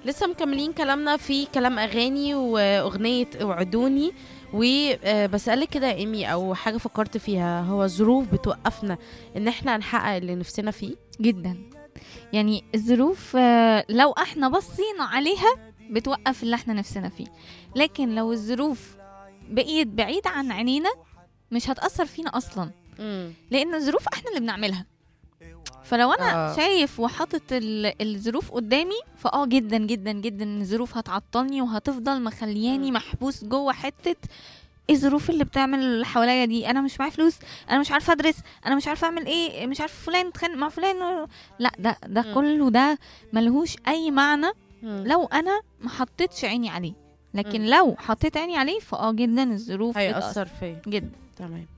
لسه مكملين كلامنا في كلام اغاني واغنيه وعدوني وبسألك كده يا ايمي او حاجه فكرت فيها هو الظروف بتوقفنا ان احنا نحقق اللي نفسنا فيه جدا يعني الظروف آه، لو احنا بصينا عليها بتوقف اللي احنا نفسنا فيه لكن لو الظروف بقيت بعيدة عن عينينا مش هتأثر فينا أصلا امم لأن الظروف احنا اللي بنعملها فلو انا آه. آه. شايف وحاطط ال- الظروف قدامي فاه جدا جدا جدا إن الظروف هتعطلني وهتفضل مخلياني مم. محبوس جوه حته ايه الظروف اللي بتعمل اللي حواليا دي انا مش معايا فلوس انا مش عارفه ادرس انا مش عارفه اعمل ايه مش عارفه فلان اتخانق مع فلان لا ده ده مم. كله ده ملهوش اي معنى لو لو انا ما حطيتش عيني عليه لكن مم. لو حطيت عيني عليه فاه جدا الظروف بتأثر هيأثر فيا جدا تمام